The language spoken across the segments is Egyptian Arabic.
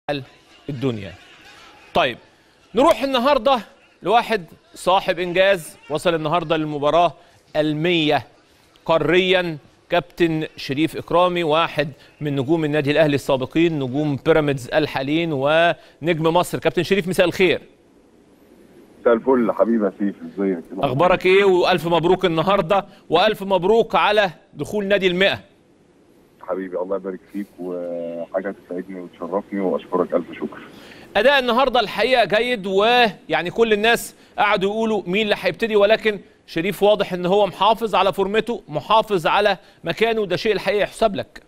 الدنيا طيب نروح النهارده لواحد صاحب انجاز وصل النهارده للمباراه المية قاريا كابتن شريف اكرامي واحد من نجوم النادي الاهلي السابقين نجوم بيراميدز الحاليين ونجم مصر كابتن شريف مساء الخير مساء الفل حبيبي يا سيف ازيك اخبارك ايه والف مبروك النهارده والف مبروك على دخول نادي المئة حبيبي الله يبارك فيك وحاجه تسعدني وتشرفني واشكرك الف شكر اداء النهارده الحقيقه جيد ويعني كل الناس قعدوا يقولوا مين اللي هيبتدي ولكن شريف واضح ان هو محافظ على فورمته محافظ على مكانه ده شيء الحقيقه يحسب لك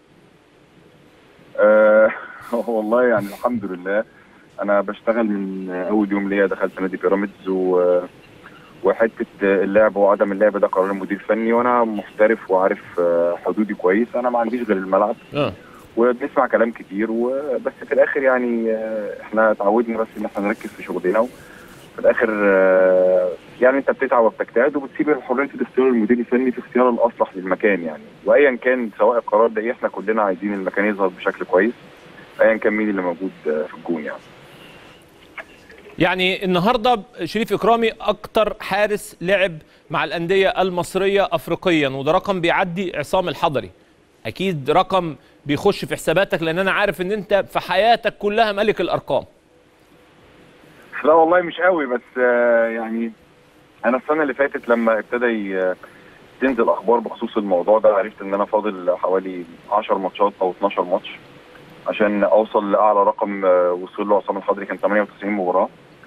آه والله يعني الحمد لله انا بشتغل من اول يوم ليا دخلت نادي بيراميدز و وحته اللعب وعدم اللعب ده قرار المدير الفني وانا محترف وعارف حدودي كويس انا ما عنديش غير الملعب اه وبنسمع كلام كتير وبس في الاخر يعني احنا اتعودنا بس ان احنا نركز في شغلنا وفي الاخر يعني انت بتتعب وبتجتهد وبتسيب حريه الاختيار المدير الفني في اختيار الاصلح للمكان يعني وايا كان سواء القرار ده ايه احنا كلنا عايزين المكان يظهر بشكل كويس ايا كان مين اللي موجود في الجون يعني يعني النهارده شريف اكرامي اكتر حارس لعب مع الانديه المصريه افريقيا وده رقم بيعدي عصام الحضري اكيد رقم بيخش في حساباتك لان انا عارف ان انت في حياتك كلها ملك الارقام لا والله مش قوي بس يعني انا السنه اللي فاتت لما ابتدى تنزل اخبار بخصوص الموضوع ده عرفت ان انا فاضل حوالي 10 ماتشات او 12 ماتش عشان اوصل لاعلى رقم وصل له عصام الحضري كان 98 مباراه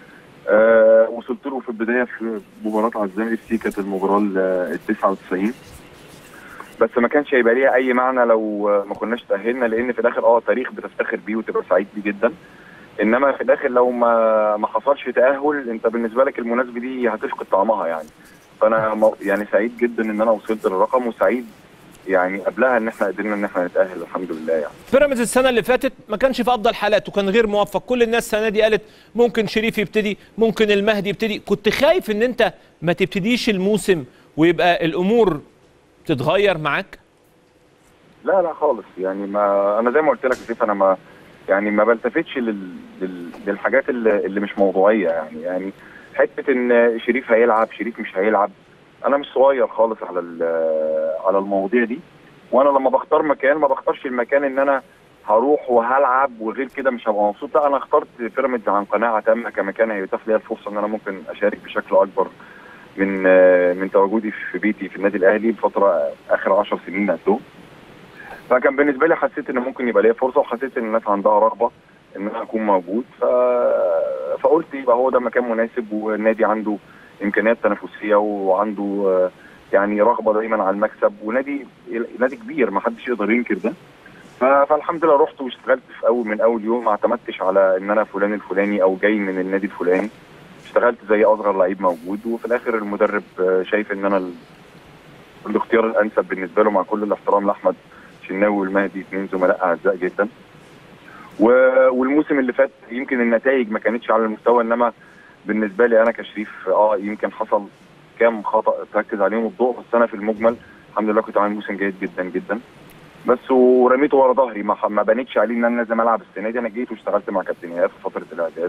أه وصلت له في البدايه في مباراه عزام اف سي كانت المباراه ال 99 بس ما كانش هيبقى ليها اي معنى لو ما كناش تاهلنا لان في الاخر اه تاريخ بتفتخر بيه وتبقى سعيد بيه جدا انما في الاخر لو ما ما حصلش تاهل انت بالنسبه لك المناسبه دي هتفقد طعمها يعني فانا يعني سعيد جدا ان انا وصلت للرقم وسعيد يعني قبلها ان احنا قدرنا ان احنا نتاهل الحمد لله يعني بيراميدز السنه اللي فاتت ما كانش في افضل حالاته كان غير موفق كل الناس السنه دي قالت ممكن شريف يبتدي ممكن المهدي يبتدي كنت خايف ان انت ما تبتديش الموسم ويبقى الامور تتغير معاك لا لا خالص يعني ما انا زي ما قلت لك يا سيف انا ما يعني ما بلتفتش لل... لل... للحاجات اللي, اللي مش موضوعيه يعني يعني حته ان شريف هيلعب شريف مش هيلعب انا مش صغير خالص على على المواضيع دي وانا لما بختار مكان ما بختارش المكان ان انا هروح وهلعب وغير كده مش هبقى مبسوط لا انا اخترت بيراميدز عن قناعه تامه كمكان هيتاح لي الفرصه ان انا ممكن اشارك بشكل اكبر من من تواجدي في بيتي في النادي الاهلي الفتره اخر 10 سنين قدهم فكان بالنسبه لي حسيت ان ممكن يبقى ليا فرصه وحسيت ان الناس عندها رغبه ان انا اكون موجود ف... فقلت يبقى هو ده مكان مناسب والنادي عنده امكانيات تنافسيه وعنده يعني رغبه دايما على المكسب ونادي نادي كبير ما حدش يقدر ينكر ده فالحمد لله رحت واشتغلت في اول من اول يوم ما اعتمدتش على ان انا فلان الفلاني او جاي من النادي الفلاني اشتغلت زي اصغر لعيب موجود وفي الاخر المدرب شايف ان انا الاختيار الانسب بالنسبه له مع كل الاحترام لاحمد شناوي والمهدي اثنين زملاء اعزاء جدا والموسم اللي فات يمكن النتائج ما كانتش على المستوى انما بالنسبه لي انا كشريف اه يمكن حصل كام خطا تركز عليهم الضوء بس انا في المجمل الحمد لله كنت عامل موسم جيد جدا جدا بس ورميته ورا ظهري ما, ما بنيتش عليه ان انا لازم العب السنه دي انا جيت واشتغلت مع كابتن ايهاب في فتره الاعداد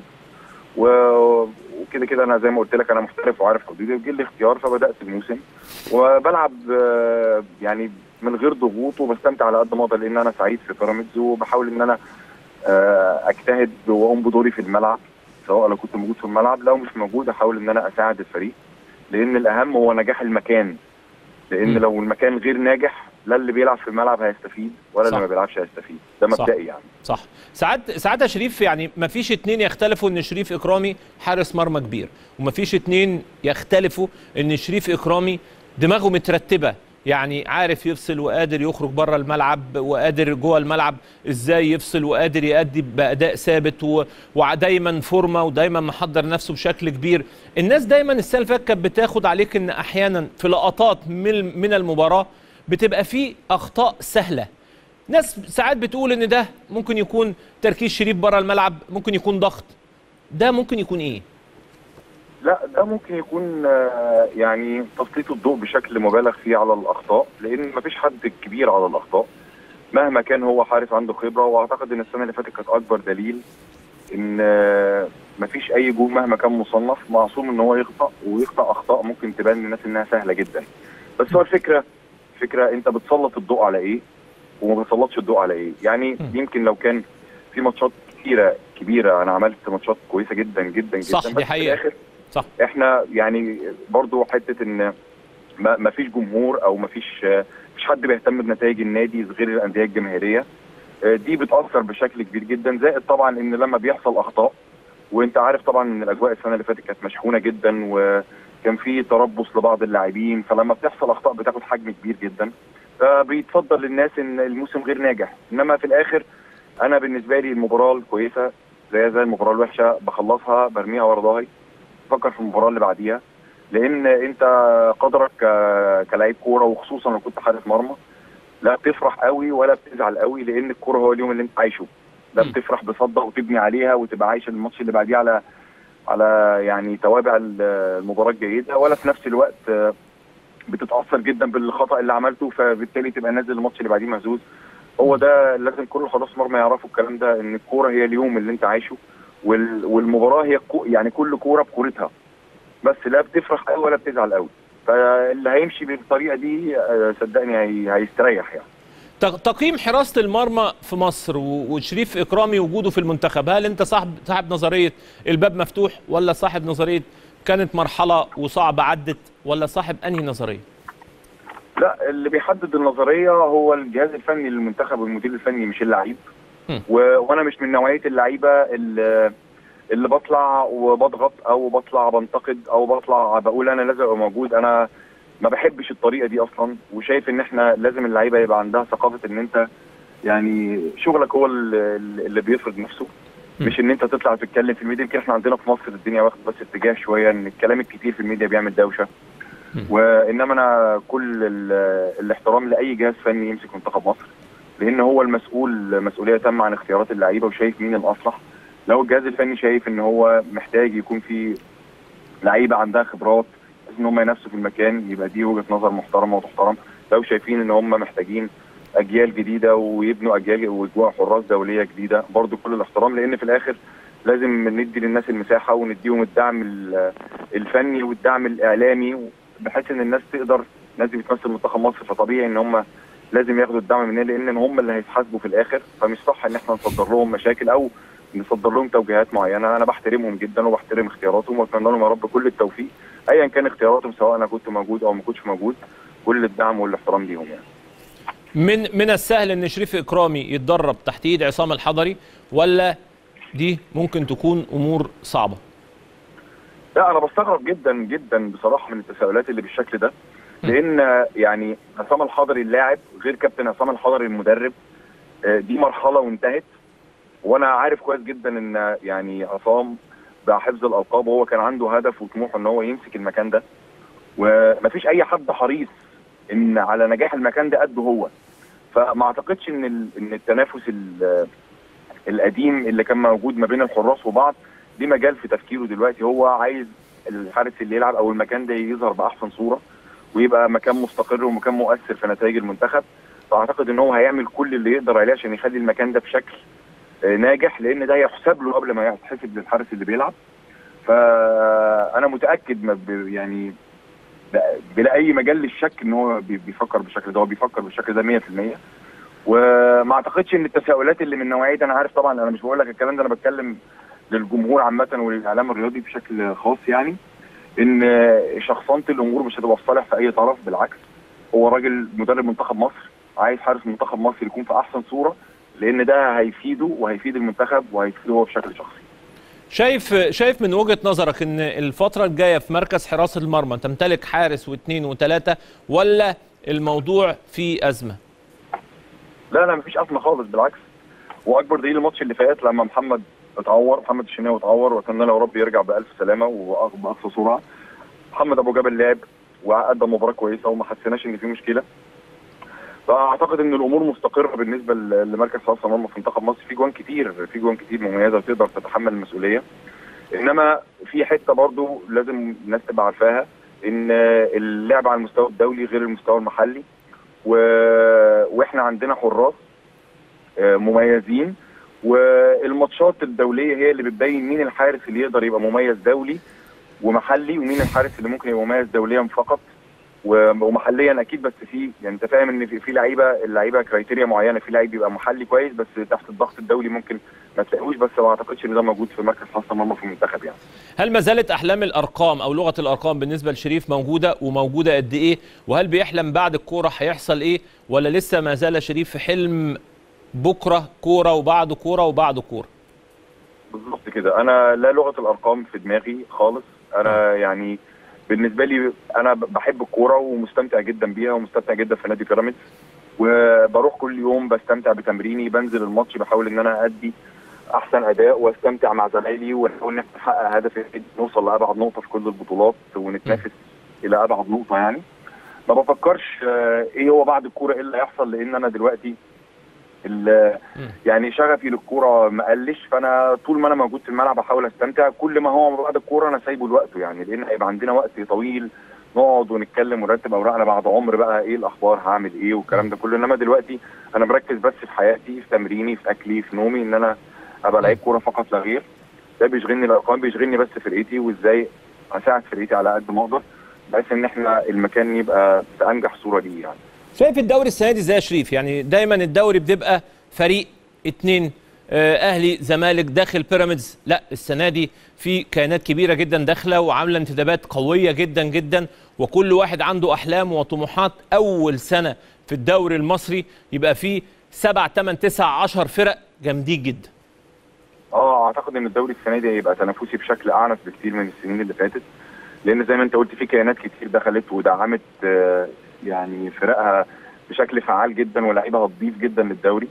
وكده كده انا زي ما قلت لك انا محترف وعارف حدودي وجي لي اختيار فبدات الموسم وبلعب يعني من غير ضغوط وبستمتع على قد ما اقدر لان انا سعيد في بيراميدز وبحاول ان انا اجتهد واقوم بدوري في الملعب سواء لو كنت موجود في الملعب لو مش موجود احاول ان انا اساعد الفريق لان الاهم هو نجاح المكان لان م. لو المكان غير ناجح لا اللي بيلعب في الملعب هيستفيد ولا اللي ما بيلعبش هيستفيد ده مبدئي يعني صح ساعات ساعات يا شريف يعني ما فيش اتنين يختلفوا ان شريف اكرامي حارس مرمى كبير وما فيش اتنين يختلفوا ان شريف اكرامي دماغه مترتبه يعني عارف يفصل وقادر يخرج بره الملعب وقادر جوه الملعب ازاي يفصل وقادر يأدي بأداء ثابت و... ودايما فورمه ودايما محضر نفسه بشكل كبير الناس دايما السنه اللي فاتت كانت بتاخد عليك ان احيانا في لقطات من من المباراه بتبقى في اخطاء سهله ناس ساعات بتقول ان ده ممكن يكون تركيز شريف بره الملعب ممكن يكون ضغط ده ممكن يكون ايه لا ده ممكن يكون يعني تسليط الضوء بشكل مبالغ فيه على الاخطاء لان مفيش حد كبير على الاخطاء مهما كان هو حارس عنده خبره واعتقد ان السنه اللي فاتت كانت اكبر دليل ان آه، مفيش اي جول مهما كان مصنف معصوم ان هو يخطا ويخطا اخطاء ممكن تبان للناس انها سهله جدا بس هو الفكره فكره انت بتسلط الضوء على ايه وما بتسلطش الضوء على ايه يعني م. يمكن لو كان في ماتشات كتيره كبيره انا عملت ماتشات كويسه جدا جدا جدا صح، دي بس في حقيقة. الاخر صح. احنا يعني برضو حته ان ما ما فيش جمهور او ما فيش مش حد بيهتم بنتائج النادي غير الانديه الجماهيريه آه، دي بتاثر بشكل كبير جدا زائد طبعا ان لما بيحصل اخطاء وانت عارف طبعا ان الاجواء السنه اللي فاتت كانت مشحونه جدا وكان في تربص لبعض اللاعبين فلما بتحصل اخطاء بتاخد حجم كبير جدا فبيتفضل للناس ان الموسم غير ناجح انما في الاخر انا بالنسبه لي المباراه الكويسه زي زي المباراه الوحشه بخلصها برميها ورا ظهري بفكر في المباراه اللي بعديها لان انت قدرك ك- كلاعب كوره وخصوصا لو كنت حارس مرمى لا بتفرح قوي ولا بتزعل قوي لان الكوره هو اليوم اللي انت عايشه لا م. بتفرح بصدق وتبني عليها وتبقى عايش الماتش اللي بعديه على على يعني توابع ال- المباراه الجيده ولا في نفس الوقت آه، بتتاثر جدا بالخطا اللي عملته فبالتالي تبقى نازل الماتش اللي بعديه مهزوز هو ده لازم كل حراس مرمى يعرفوا الكلام ده ان الكوره هي اليوم اللي انت عايشه وال- والمباراه هي كو يعني كل كوره بكورتها بس لا بتفرح قوي ولا بتزعل قوي فاللي هيمشي بالطريقه دي آه، صدقني هي- هيستريح يعني تق- تقييم حراسه المرمى في مصر و- وشريف اكرامي وجوده في المنتخب هل انت صاحب صاحب نظريه الباب مفتوح ولا صاحب نظريه كانت مرحله وصعبه عدت ولا صاحب انهي نظريه لا اللي بيحدد النظريه هو الجهاز الفني للمنتخب والمدير الفني مش اللعيب م. و... وانا مش من نوعيه اللعيبه اللي اللي بطلع وبضغط او بطلع بنتقد او بطلع بقول انا لازم ابقى موجود انا ما بحبش الطريقه دي اصلا وشايف ان احنا لازم اللعيبه يبقى عندها ثقافه ان انت يعني شغلك هو اللي اللي بيفرض نفسه م. مش ان انت تطلع تتكلم في الميديا يمكن احنا عندنا في مصر الدنيا واخد بس اتجاه شويه ان الكلام الكتير في الميديا بيعمل دوشه م. وانما انا كل ال- الاحترام لاي جهاز فني يمسك منتخب مصر لان هو المسؤول مسؤوليه تامه عن اختيارات اللعيبه وشايف مين الاصلح لو الجهاز الفني شايف ان هو محتاج يكون في لعيبه عندها خبرات بحيث ان هم ينافسوا في المكان يبقى دي وجهه نظر محترمه وتحترم لو شايفين ان هم محتاجين اجيال جديده ويبنوا اجيال وجوه حراس دوليه جديده برضو كل الاحترام لان في الاخر لازم ندي للناس المساحه ونديهم الدعم ال- الفني والدعم الاعلامي بحيث ان الناس تقدر الناس دي بتمثل منتخب مصر فطبيعي ان هم لازم ياخدوا الدعم مننا لان هم اللي هيتحاسبوا في الاخر فمش صح ان احنا نصدر لهم مشاكل او نصدر لهم توجيهات معينه انا بحترمهم جدا وبحترم اختياراتهم واتمنى لهم يا رب كل التوفيق ايا كان اختياراتهم سواء انا كنت موجود او ما كنتش موجود كل الدعم والاحترام ليهم يعني من من السهل ان شريف اكرامي يتدرب تحت ايد عصام الحضري ولا دي ممكن تكون امور صعبه لا انا بستغرب جدا جدا بصراحه من التساؤلات اللي بالشكل ده لان يعني عصام الحضري اللاعب غير كابتن عصام الحضري المدرب آه، دي مرحله وانتهت وانا عارف كويس جدا ان يعني عصام بحفظ الالقاب وهو كان عنده هدف وطموح ان هو يمسك المكان ده ومفيش اي حد حريص ان على نجاح المكان ده قده هو فما اعتقدش ان ال- ان التنافس ال- القديم اللي كان موجود ما بين الحراس وبعض ليه مجال في تفكيره دلوقتي هو عايز الحارس اللي يلعب او المكان ده يظهر باحسن صوره ويبقى مكان مستقر ومكان مؤثر في نتائج المنتخب فاعتقد ان هو هيعمل كل اللي يقدر عليه عشان يخلي المكان ده بشكل آه، ناجح لان ده يحسب له قبل ما يتحسب للحارس اللي بيلعب فانا متاكد ما ب- يعني ب- بلا اي مجال للشك ان هو بي- بيفكر بالشكل ده هو بيفكر بالشكل ده 100% وما اعتقدش ان التساؤلات اللي من نوعيه انا عارف طبعا انا مش بقول لك الكلام ده انا بتكلم للجمهور عامه وللاعلام الرياضي بشكل خاص يعني ان شخصنه الامور مش هتبقى في صالح في اي طرف بالعكس هو راجل مدرب منتخب مصر عايز حارس منتخب مصر يكون في احسن صوره لان ده هيفيده وهيفيد المنتخب وهيفيده هو بشكل شخصي شايف شايف من وجهه نظرك ان الفتره الجايه في مركز حراسه المرمى تمتلك حارس واثنين وثلاثه ولا الموضوع فيه ازمه لا لا مفيش ازمه خالص بالعكس واكبر دليل الماتش اللي فات لما محمد اتعور محمد الشناوي اتعور واتمنى له يا رب يرجع بالف سلامه وباقصى سرعه محمد ابو جبل لعب وقدم مباراه كويسه وما حسيناش ان في مشكله فاعتقد ان الامور مستقره بالنسبه ل- لمركز حراسه المرمى في منتخب مصر في جوان كتير في جوان كتير مميزه وتقدر تتحمل المسؤوليه انما في حته برضو لازم الناس تبقى عارفاها ان اللعب على المستوى الدولي غير المستوى المحلي و... واحنا عندنا حراس آه، مميزين والماتشات الدوليه هي اللي بتبين مين الحارس اللي يقدر يبقى مميز دولي ومحلي ومين الحارس اللي ممكن يبقى مميز دوليا فقط و- ومحليا اكيد بس في يعني انت فاهم ان في في لعيبه اللعيبه كرايتيريا معينه في لعيب بيبقى محلي كويس بس تحت الضغط الدولي ممكن ما تلاقوش بس ما اعتقدش ان ده موجود في مركز حراسه المرمى في المنتخب يعني هل ما زالت احلام الارقام او لغه الارقام بالنسبه لشريف موجوده وموجوده قد ايه وهل بيحلم بعد الكوره هيحصل ايه ولا لسه ما زال شريف في حلم بكره كوره وبعده كوره وبعده كوره بالظبط كده انا لا لغه الارقام في دماغي خالص انا يعني بالنسبه لي انا ب- بحب الكوره ومستمتع جدا بيها ومستمتع جدا في نادي بيراميدز وبروح كل يوم بستمتع بتمريني بنزل الماتش بحاول ان انا ادي احسن اداء واستمتع مع زمايلي ونحاول ان احنا نحقق هدف نوصل لابعد نقطه في كل البطولات ونتنافس الى ابعد نقطه يعني ما بفكرش آه، ايه هو بعد الكوره ايه اللي هيحصل لان انا دلوقتي ال- مم. يعني شغفي للكوره ما قلش فانا طول ما انا موجود في الملعب بحاول استمتع كل ما هو بعد الكوره انا سايبه لوقته يعني لان هيبقى عندنا وقت طويل نقعد ونتكلم ونرتب اوراقنا بعد عمر بقى ايه الاخبار هعمل ايه والكلام ده كله انما دلوقتي انا مركز بس في حياتي في تمريني في اكلي في نومي ان انا ابقى لعيب كوره فقط لا غير ده بيشغلني الارقام بيشغلني بس فرقتي وازاي اساعد فرقتي على قد ما اقدر بحيث ان احنا المكان يبقى في انجح صوره ليه يعني شايف الدوري السنه دي ازاي يا شريف يعني دايما الدوري بتبقى فريق اتنين آه، اهلي زمالك داخل بيراميدز لا السنه دي في كيانات كبيره جدا داخله وعامله انتدابات قويه جدا جدا وكل واحد عنده احلام وطموحات اول سنه في الدوري المصري يبقى فيه سبع ثمان تسع عشر فرق جامدين جدا اه اعتقد ان الدوري السنه دي هيبقى تنافسي بشكل اعنف بكتير من السنين اللي فاتت لان زي ما انت قلت في كيانات كتير دخلت ودعمت آه، يعني فرقها بشكل فعال جدا ولاعيبه هتضيف جدا للدوري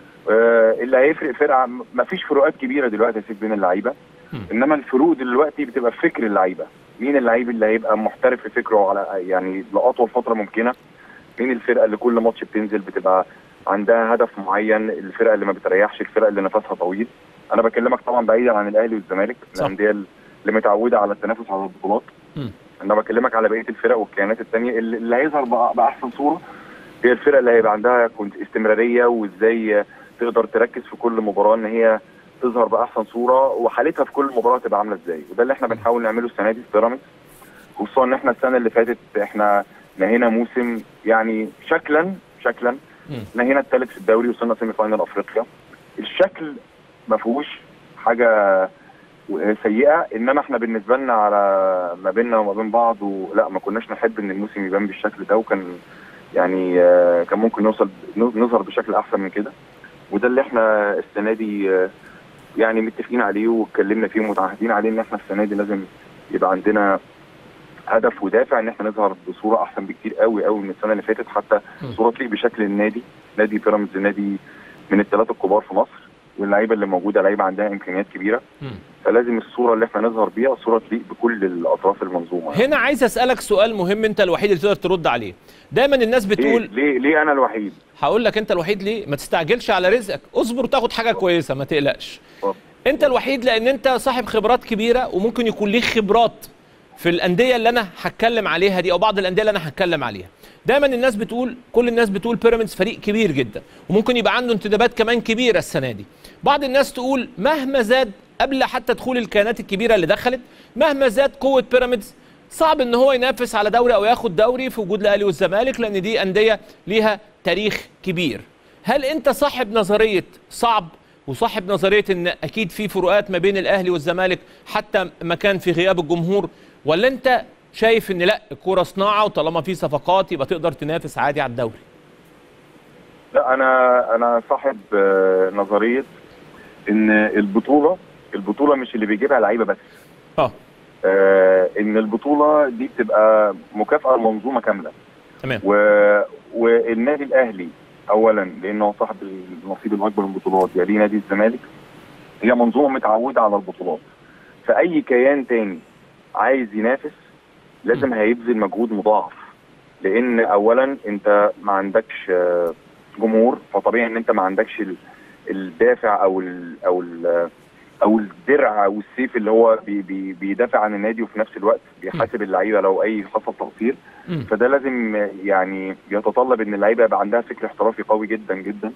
آه، اللي هيفرق فرقه ما فيش فروقات كبيره دلوقتي يا سيف بين اللعيبه مم. انما الفروق دلوقتي بتبقى في فكر اللعيبه مين اللعيب اللي هيبقى محترف في فكره على يعني لاطول فتره ممكنه مين الفرقه اللي كل ماتش بتنزل بتبقى عندها هدف معين الفرقه اللي ما بتريحش الفرقه اللي نفسها طويل انا بكلمك طبعا بعيدا عن الاهلي والزمالك صح. الانديه اللي متعوده على التنافس على البطولات مم. انا بكلمك على بقيه الفرق والكيانات الثانيه اللي اللي هيظهر بأ- باحسن صوره هي الفرق اللي هيبقى عندها كنت استمراريه وازاي تقدر تركز في كل مباراه ان هي تظهر باحسن صوره وحالتها في كل مباراه تبقى عامله ازاي وده اللي احنا بنحاول نعمله السنه دي في بيراميدز خصوصا ان احنا السنه اللي فاتت احنا نهينا موسم يعني شكلا شكلا مم. نهينا الثالث في الدوري وصلنا سيمي فاينال افريقيا الشكل ما فيهوش حاجه سيئه انما احنا بالنسبه لنا على ما بيننا وما بين بعض ولا ما كناش نحب ان الموسم يبان بالشكل ده وكان يعني آه، كان ممكن نوصل نظهر بشكل احسن من كده وده اللي احنا السنه دي آه، يعني متفقين عليه واتكلمنا فيه ومتعهدين عليه ان احنا السنه دي لازم يبقى عندنا هدف ودافع ان احنا نظهر بصوره احسن بكتير قوي قوي من السنه اللي فاتت حتى مم. صوره تليق بشكل النادي نادي بيراميدز نادي من الثلاثه الكبار في مصر واللعيبه اللي موجوده لعيبه عندها امكانيات كبيره مم. فلازم الصوره اللي احنا نظهر بيها صوره تليق بكل الاطراف المنظومه هنا عايز اسالك سؤال مهم انت الوحيد اللي تقدر ترد عليه دايما الناس ليه بتقول ليه ليه انا الوحيد هقول لك انت الوحيد ليه ما تستعجلش على رزقك اصبر وتاخد حاجه كويسه ما تقلقش اتفضل. انت الوحيد لان انت صاحب خبرات كبيره وممكن يكون ليك خبرات في الانديه اللي انا هتكلم عليها دي او بعض الانديه اللي انا هتكلم عليها دايما الناس بتقول كل الناس بتقول بيراميدز فريق كبير جدا وممكن يبقى عنده انتدابات كمان كبيره السنه دي بعض الناس تقول مهما زاد قبل حتى دخول الكيانات الكبيره اللي دخلت مهما زاد قوه بيراميدز صعب ان هو ينافس على دوري او ياخد دوري في وجود الاهلي والزمالك لان دي انديه ليها تاريخ كبير هل انت صاحب نظريه صعب وصاحب نظريه ان اكيد في فروقات ما بين الاهلي والزمالك حتى مكان في غياب الجمهور ولا انت شايف ان لا الكوره صناعه وطالما في صفقات يبقى تقدر تنافس عادي على الدوري لا انا انا صاحب آه، نظريه ان البطوله البطوله مش اللي بيجيبها لعيبه بس اه آه، ان البطوله دي بتبقى مكافاه لمنظومه كامله تمام و... والنادي الاهلي اولا لانه هو صاحب النصيب الاكبر من البطولات يليه يعني نادي الزمالك هي منظومه متعوده على البطولات فاي كيان تاني عايز ينافس لازم هيبذل مجهود مضاعف لان اولا انت ما عندكش آه، جمهور فطبيعي ان انت ما عندكش ال- الدافع او ال او ال او الدرع او السيف اللي هو بي بي بيدافع عن النادي وفي نفس الوقت بيحاسب اللعيبه لو اي حصل تقصير مم. فده لازم يعني يتطلب ان اللعيبه يبقى عندها فكر احترافي قوي جدا جدا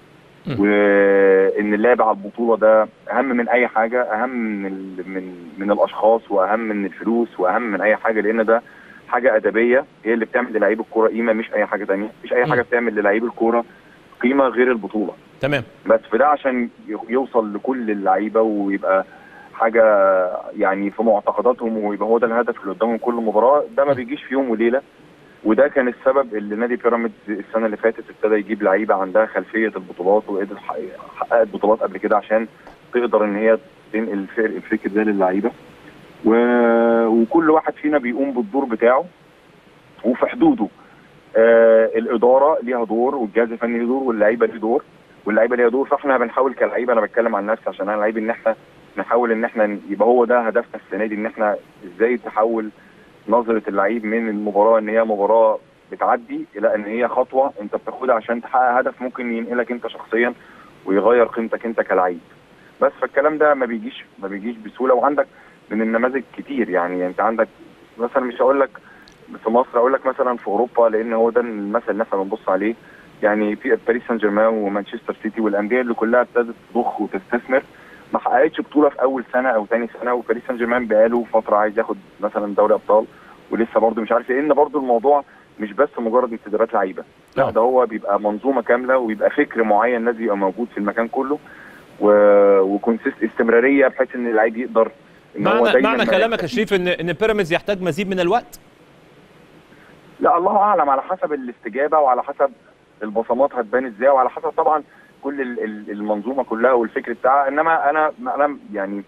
وان اللعب على البطوله ده اهم من اي حاجه اهم من ال... من من الاشخاص واهم من الفلوس واهم من اي حاجه لان ده حاجه ادبيه هي اللي بتعمل للعيب الكوره قيمه مش اي حاجه تانية مش اي حاجه بتعمل للعيب الكوره قيمه غير البطوله تمام بس فده عشان ي- يوصل لكل اللعيبه ويبقى حاجه يعني في معتقداتهم ويبقى هو ده الهدف اللي قدامهم كل مباراه ده ما بيجيش في يوم وليله وده كان السبب اللي نادي بيراميدز السنه اللي فاتت ابتدى يجيب لعيبه عندها خلفيه البطولات وقدر ح- حققت بطولات قبل كده عشان تقدر ان هي تنقل الفكر الفكر ده للعيبه و... وكل واحد فينا بيقوم بالدور بتاعه وفي حدوده آه الاداره ليها دور والجهاز الفني له دور واللعيبه ليه دور واللعيبه ليها دور فاحنا بنحاول كلعيبه انا بتكلم عن نفسي عشان انا لعيب ان احنا نحاول ان احنا يبقى هو ده هدفنا السنه دي ان احنا ازاي تحول نظره اللعيب من المباراه ان هي مباراه بتعدي الى ان هي خطوه انت بتاخدها عشان تحقق هدف ممكن ينقلك انت شخصيا ويغير قيمتك انت كلعيب بس فالكلام ده ما بيجيش ما بيجيش بسهوله وعندك من النماذج كتير يعني انت عندك مثلا مش هقول لك في مصر اقول لك مثلا في اوروبا لان هو ده المثل اللي احنا بنبص عليه يعني في باريس سان جيرمان ومانشستر سيتي والانديه اللي كلها ابتدت تضخ وتستثمر ما حققتش بطوله في اول سنه او ثاني سنه وباريس سان جيرمان بقاله فتره عايز ياخد مثلا دوري ابطال ولسه برضه مش عارف ايه لان برضه الموضوع مش بس مجرد انتدابات لعيبه لا آه. ده هو بيبقى منظومه كامله ويبقى فكر معين لازم يبقى موجود في المكان كله و... وكونسيست استمراريه بحيث ان اللعيب يقدر ان هو معنى دايما معنى ما كلامك يا شريف ان ان بيراميدز يحتاج مزيد من الوقت لا الله اعلم على حسب الاستجابه وعلى حسب البصمات هتبان ازاي وعلى حسب طبعا كل ال- ال- المنظومه كلها والفكر بتاعها انما انا انا يعني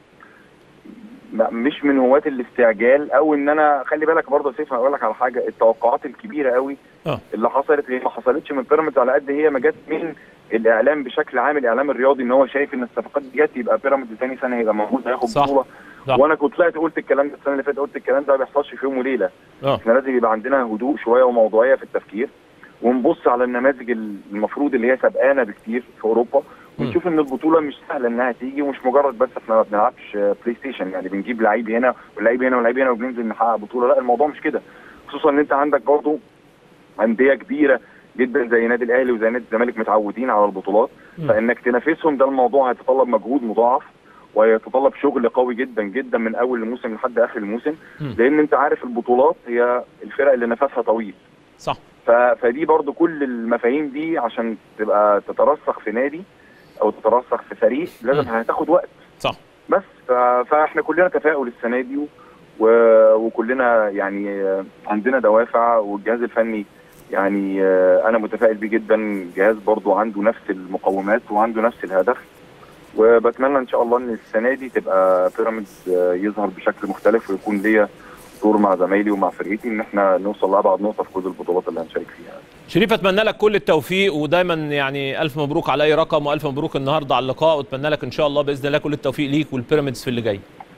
ما- مش من هواة الاستعجال او ان انا خلي بالك برضه يا سيف هقول لك على حاجه التوقعات الكبيره قوي اه اللي حصلت هي ما حصلتش من بيراميدز على قد هي ما جت من الاعلام بشكل عام الاعلام الرياضي ان هو شايف ان الصفقات دي جت يبقى بيراميدز ثاني سنه هيبقى موجود هياخد صح. بطوله صح. وانا كنت طلعت قلت الكلام ده السنه اللي فاتت قلت الكلام ده ما بيحصلش في يوم وليله اه احنا لازم يبقى عندنا هدوء شويه وموضوعيه في التفكير ونبص على النماذج المفروض اللي هي سبقانا بكتير في اوروبا ونشوف ان البطوله مش سهله انها تيجي ومش مجرد بس احنا ما بنلعبش بلاي ستيشن يعني بنجيب لعيب هنا واللعيب هنا واللعيب هنا وبننزل نحقق بطوله لا الموضوع مش كده خصوصا ان انت عندك برضه انديه كبيره جدا زي نادي الاهلي وزي نادي الزمالك متعودين على البطولات مم. فانك تنافسهم ده الموضوع هيتطلب مجهود مضاعف ويتطلب شغل قوي جدا جدا من اول الموسم لحد اخر الموسم مم. لان انت عارف البطولات هي الفرق اللي نفسها طويل صح ف- فدي برضو كل المفاهيم دي عشان تبقى تترسخ في نادي او تترسخ في فريق لازم مم. هتاخد وقت صح بس ف- فاحنا كلنا تفاؤل السنه دي و- و- وكلنا يعني آه، عندنا دوافع والجهاز الفني يعني آه، انا متفائل بيه جدا جهاز برضو عنده نفس المقومات وعنده نفس الهدف وبتمنى ان شاء الله ان السنه دي تبقى بيراميدز آه، يظهر بشكل مختلف ويكون ليا دور مع زمايلي ومع فرقتي ان احنا نوصل لابعد نقطه في كل البطولات اللي هنشارك فيها شريف اتمنى لك كل التوفيق ودايما يعني الف مبروك على اي رقم والف مبروك النهارده على اللقاء واتمنى لك ان شاء الله باذن الله كل التوفيق ليك والبيراميدز في اللي جاي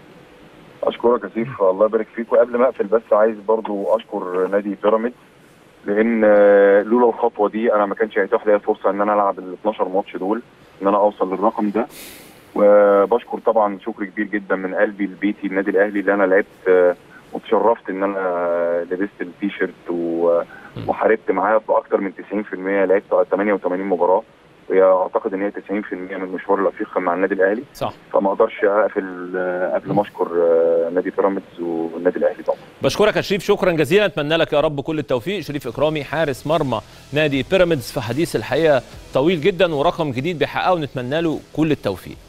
اشكرك يا سيف الله يبارك فيك وقبل ما اقفل بس عايز برضو اشكر نادي بيراميدز لان آه، لولا الخطوه دي انا ما كانش هيتاح لي الفرصه ان انا العب ال 12 ماتش دول ان انا اوصل للرقم ده وبشكر طبعا شكر كبير جدا من قلبي لبيتي النادي الاهلي اللي انا لعبت آه، وتشرفت ان انا لبست التيشيرت و- وحاربت معاه باكتر من 90% لعبت 88 مباراه وهي اعتقد ان هي 90% من مشوار الافريقي مع النادي الاهلي صح فما اقدرش اقفل آه، قبل ما اشكر آه، نادي بيراميدز والنادي الاهلي طبعا بشكرك يا شريف شكرا جزيلا اتمنى لك يا رب كل التوفيق شريف اكرامي حارس مرمى نادي بيراميدز في حديث الحقيقه طويل جدا ورقم جديد بيحققه ونتمنى له كل التوفيق